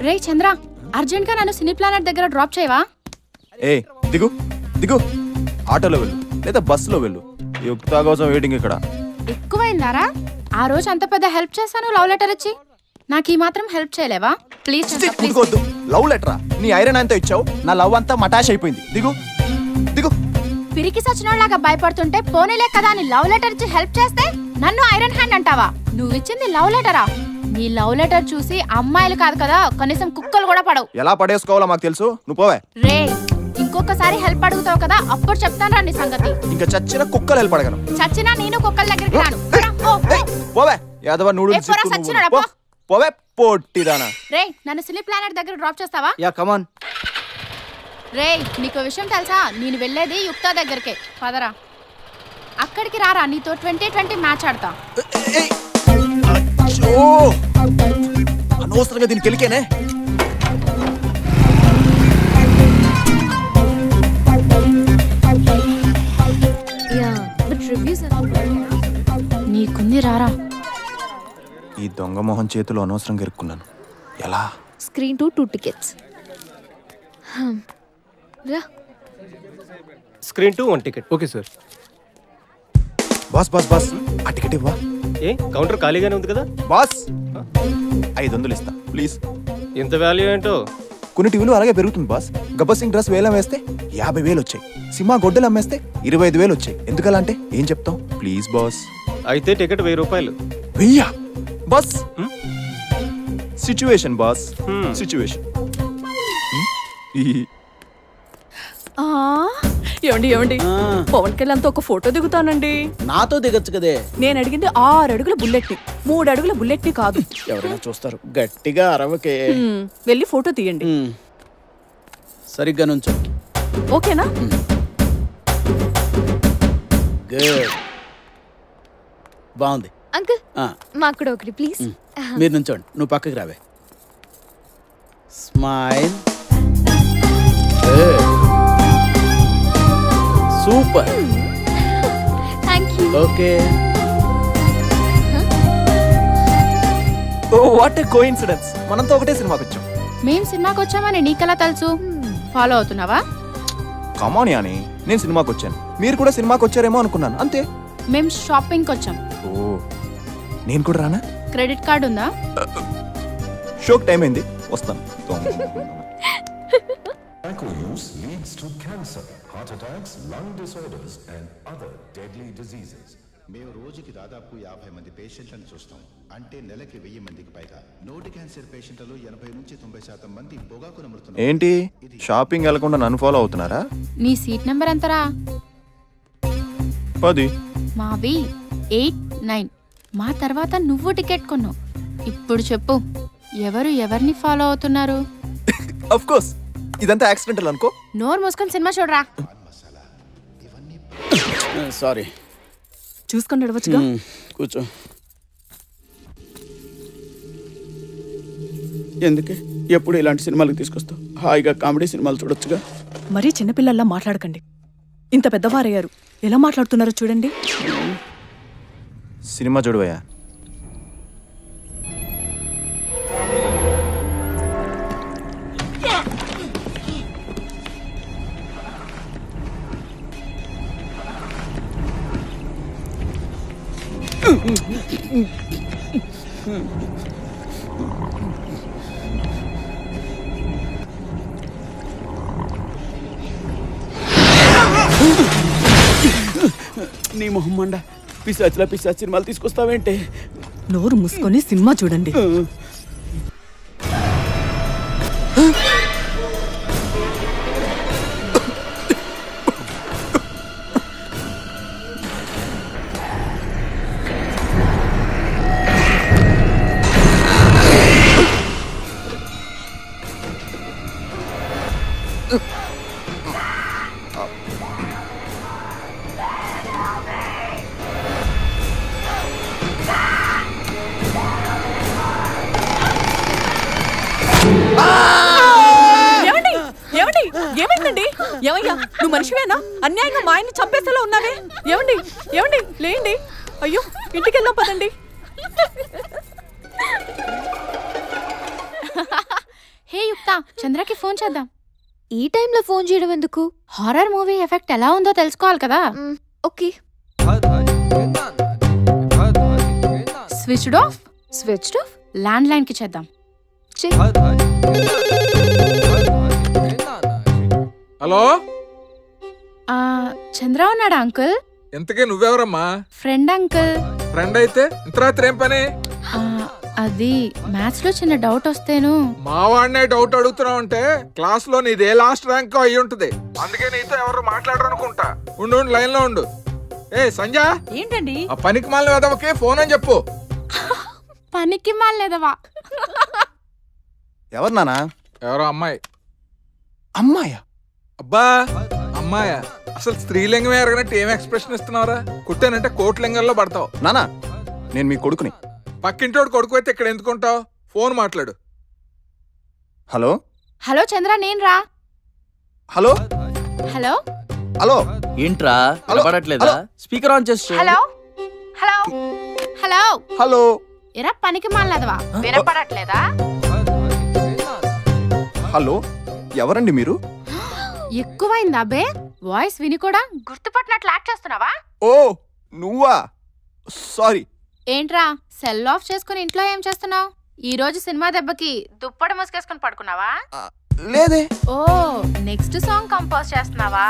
రే చంద్ర urgent గా నన్ను cine planet దగ్గర డ్రాప్ చేయవా ఏ దిగు దిగు ఆటోలో వెళ్ళు లేదా బస్సులో వెళ్ళు యుక్త కోసం వెయిటింగ్ ఇక్కడ ఎక్కువైందారా ఆ రోజు అంత పెద్ద హెల్ప్ చేశాను లవ్ లెటర్ ఇచ్చి నాకు ఈ మాత్రం హెల్ప్ చేయలేవా ప్లీజ్ చంద్ర ప్లీజ్ ముట్టుకోవద్దు లవ్ లెటరా నీ ఐరన్ అంతా ఇచ్చావు నా లవ్ అంతా మటాష్ అయిపోయింది దిగు దిగు పిరికి సచినోళ్ళగా భయపడుతుంటే పోనీలే కదా అని లవ్ లెటర్ ఇచ్చి హెల్ప్ చేస్తే నన్ను ఐరన్ హ్యాండ్ అంటావా నువ్వు ఇచ్చింది లవ్ లెటరా నీ లవ్ లెటర్ చూసి అమ్మాయిలు కాదు కదా కనీసం కుక్కలు కూడా పడవు ఎలా పడేసుకోవాలో మాకు తెలుసు నువ్వు పోవే రే ఇంకొకసారి హెల్ప్ అడుగుతావు కదా అప్పుడు చెప్తాను రా నీ సంగతి ఇంకా చచ్చిన కుక్కలు వెళ్ళపడగను చచ్చినా నేను కుక్కల దగ్గరికి రాను పోరా, పో, పో. పోవే యాదవ ఏ నూడిల్స్ పోరా, చిక్కు సచ్చినోడా, నువ్వు. పో. పోవే పొట్టిదానా రే నన్ను సినీ ప్లానెట్ దగ్గర డ్రాప్ చేస్తావా యా కమాన్ రే నీకు విషయం తెలుసా నేను వెళ్ళేది యుక్త దగ్గరికే పదరా అక్కడికి రారా నీతో ట్వంటీ ట్వంటీ మ్యాచ్ ఆడతా అచ్చో! అనవసరంగా దీనికి వెళ్ళికేనే యా బట్ రివ్యూస్ నీకుంది రారా ఈ దొంగ మొహం చేతిలో అనవసరంగా ఇరుక్కున్నాను ఎలా స్క్రీన్ టు టూ టికెట్స్ రా screen two one ticket okay sir boss boss boss ఆ టికెట్ ఇవ్వా ఏ కౌంటర్ ఖాళీగానే ఉంది కదా బాస్ ఐదు వందలు ఇస్తా ప్లీజ్ ఎంత వాల్యూ ఏంటో కొన్ని టీవీలు అలాగే పెరుగుతుంది బాస్ గబ్బర్ సింగ్ డ్రెస్ వేలం వేస్తే యాభై వేలు వచ్చాయి సినిమా గొడ్డలు అమ్మేస్తే ఇరవై ఐదు వేలు వచ్చాయి ఎందుకలా అంటే ఏం చెప్తాం ప్లీజ్ బాస్ అయితే టికెట్ వెయ్యి రూపాయలు వెయ్యా boss situation boss Hmm. Situation ఏమండి ఏమండి పవన్ కళ్యాణ్ తో ఒక ఫోటో దిగుతానండి నాతో దిగచ్చు కదే నేను అడిగింది ఆరు అడుగుల బుల్లెట్ ని మూడు అడుగుల బుల్లెట్ ని కాదు ఎవరైనా చూస్తారు గట్టిగా అరవకే మ్, వెళ్ళి ఫోటో తీయండి మ్. సరిగ్గా నుంచో ఓకేనా గుడ్ బాగుంది అంకుల్ ఆ, మాకు కూడా ఒకటి ప్లీజ్ మీరు నుంచోండి నువ్వు పక్కకి రావే smile super thank you okay oh what a coincidence మనంతా ఒకటే సినిమాకి వచ్చాం మేం సినిమాకి వచ్చామని నీకెలా తెలుసు ఫాలో అవుతున్నావా కమాన్ యాని నేను సినిమాకి వచ్చాను మీరు కూడా సినిమాకి వచ్చారేమో అనుకున్నాను అంతే మేం షాపింగ్కి వచ్చాం ఓ నేను కూడా రానా క్రెడిట్ కార్డ్ ఉందా షోక్ టైం అయింది వస్తాను Tobacco use leads to cancer, heart attacks, lung disorders, and other deadly diseases. మేము రోజుకి దాదాపు యాభై మంది పేషెంట్లను చూస్తాం అంటే నెలకి వెయ్యి మందికి పైగా నోటి క్యాన్సర్ పేషెంట్లలో ఎనభై నుంచి తొంభై శాతం మంది పొగాకు నములుతున్నారు ఏంటి షాపింగ్ వెళ్లకుండా నన్ను ఫాలో అవుతున్నారా నీ సీట్ నెంబర్ ఎంతరా పది మావి ఎయిట్ నైన్ మా తర్వాత నువ్వు టికెట్ కొన్నావు ఇప్పుడు చెప్పు ఎవరు ఎవరిని ఫాలో అవుతున్నారు అఫ్ కోర్స్ ఇదంతా యాక్సిడెంటల్ అనుకో నోరు మూసుకొని సినిమా చూడరా సారీ చూసుకొని నడవచ్చుగా కూర్చో ఎందుకే ఎప్పుడు ఇలాంటి సినిమాలకు తీసుకొస్తావు హాయిగా కామెడీ సినిమాలు చూడొచ్చుగా మరీ చిన్నపిల్లల్లా మాట్లాడకండి ఇంత పెద్దవారయ్యారు ఎలా మాట్లాడుతున్నారో చూడండి సినిమా చూడవయ్యా నీ మొహం మండ పిశాచిలా పిశాచి సినిమాలు తీసుకొస్తావేంటే నోరు మూసుకొని సినిమా చూడండి ఏమండి ఏమండి ఏమైందండి ఏమయ్యా నువ్వు మనిషివేనా అన్యాయంగా మా ఆయన్ని చంపేసేలా ఉన్నావే ఏమండి ఏమండి లేండి అయ్యో ఇంటికి వెళ్దాం పదండి హే యుక్త చంద్రకి ఫోన్ చేద్దాం ఈ టైంలో ఫోన్ చేయడం ఎందుకు హారర్ మూవీ ఎఫెక్ట్ ఎలా ఉందో తెలుసుకోవాలి కదా మ్, okay switched off switch off landline కి చేద్దాం హలో ఆ, చంద్ర ఉన్నాడా అంకుల్ ఇంతకీ నువ్వెవరమ్మా ఫ్రెండ్ అంకుల్ ఫ్రెండ్ అయితే ఇంత రాత్రి ఏం పని ఆ, అది మ్యాథ్స్ లో చిన్న డౌట్ వస్తేను మా వాడినే డౌట్ అడుగుతున్నావు అంటే క్లాస్ లో నీదే లాస్ట్ ర్యాంక్ అయి ఉంటది అందుకే నీతో ఎవరు మాట్లాడరు అనుకుంటా ఉండు ఉండు లైన్ లో ఉండు ఏ సంజ ఏంటండి ఆ పనికి మాలిన వెదవకి ఫోన్ అని చెప్పు పనికి మాలేదవా ఎవరు నానా ఎవరో అమ్మాయి అమ్మాయా అబ్బా అమ్మాయా అసలు స్త్రీలింగమే ఎరగనట్టు ఏం ఎక్స్ప్రెషన్ ఇస్తున్నావురా కుట్టానంటే కోట్లింగంలో పడతావు నానా నేను మీ కొడుకుని పక్కింటోడు కొడుకు అయితే ఇక్కడ ఎందుకుంటావు ఫోన్ మాట్లాడు హలో హలో చంద్ర నేను రా హలో హలో హలో ఏంట్రా హలో, వినపడట్లేదా హలో. స్పీకర్ ఆన్ చేస్తు హలో హలో హలో హలో ఎరా పనికి మాలదవా వినపడట్లేదా హలో ఎవరండి మీరు ఎక్కువైందా బే వాయిస్ విని కూడా గుర్తుపట్టినట్లు యాక్ట్ చేస్తున్నావా ఓ నువ్వా సారీ ఏంట్రా సెల్ ఆఫ్ చేసుకుని ఇంట్లో ఏం చేస్తున్నావు ఈ రోజు సినిమా దెబ్బకి దుప్పటి ముసుకేసుకుని పడుకున్నావా లేదే ఓ నెక్స్ట్ సాంగ్ కంపోజ్ చేస్తున్నావా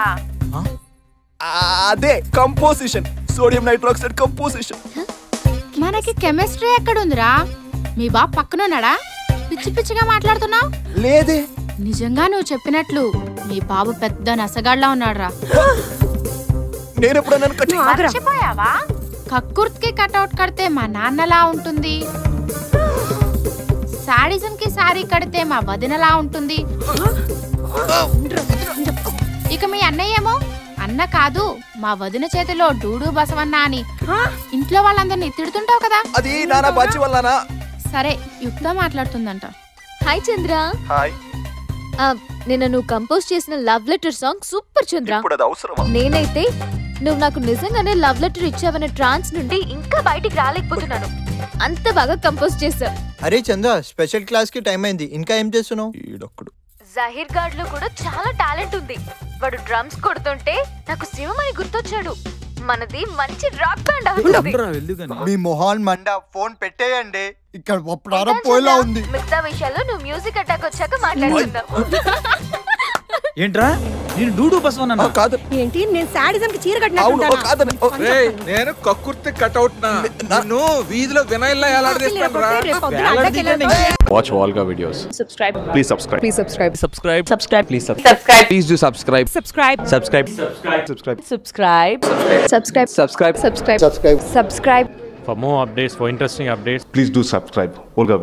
అదే కంపోజిషన్ సోడియం నైట్రాక్సైడ్ కంపోజిషన్ మనకి కెమిస్ట్రీ ఎక్కడుందిరా మీ బాబు పక్కనున్నాడా పిచ్చి పిచ్చిగా మాట్లాడుతున్నావు లేదే నిజంగా నువ్వు చెప్పినట్లు మీ బాబు పెద్ద నసగాడ్లా ఉన్నాడురా నేను ఎప్పుడైనా కట్టి మర్చిపోయావా కక్కుర్తికి కట్అవుట్ కడితే మా నాన్నలా ఉంటుంది శాడిజం కి శారీ కడితే మా వదినలా ఉంటుంది ఇక మీ అన్నయ్య ఏమో అన్న కాదు మా వదిన చేతిలో డూడు బసవన్న అని ఇంట్లో వాళ్ళందరినీ తిడుతుంటావు కదా అది నానా బాచి వల్లనా సరే యుక్త మాట్లాడుతుందంట హాయ్ చంద్ర హాయ్ ఆ, నిన్న నువ్వు కంపోజ్ చేసిన love letter song super Chandra ఇప్పుడు అది అవసరమా నేనైతే నువ్వు నాకు నిజంగానే లవ్ లెటర్ ఇచ్చావన్న ట్రాన్స్ నుండి ఇంకా బయటికి రాలేకపోతున్నాను అంత బాగా కంపోజ్ చేసావు అరే చంద్ర స్పెషల్ క్లాస్ కి టైం అయింది ఇంకా ఏం చేస్తున్నావు ఈడొక్కడు జహీర్ గాడ్ లో కూడా చాలా టాలెంట్ ఉంది వాడు డ్రమ్స్ కొడుతుంటే నాకు శివమణి గుర్తొచ్చాడు మనది మంచి రాక్ బ్యాండ్ అవుతుంది మీ మొహాన్ మండ ఫోన్ పెట్టేయండి ఇక్కడ ప్రారం ఉంటాను పోయేలా చంద్ర. ఉంది మిగతా విషయాలు నువ్వు మ్యూజిక్ అటాక్ వచ్చాక మాట్లాడుకుందాం ఏంట్రా నేను డూడు బస్ ఆ, కాదు ఏంటి నేను శాడిజం కి చీర అవును ఓ, కాదని ఓ, రేయ్, నేను కక్కుర్తి కట్అవుట్ నా నన్ను వీధిలో వినైల్లా ఎలాడదీస్తాను రా Watch Volga videos. Subscribe Please subscribe. Please subscribe Subscribe. Subscribe Please subscribe. Please do subscribe. Subscribe Subscribe. Subscribe. Subscribe. Subscribe subscribe Subscribe. Subscribe subscribe For more updates, for interesting updates, Please do subscribe. Olga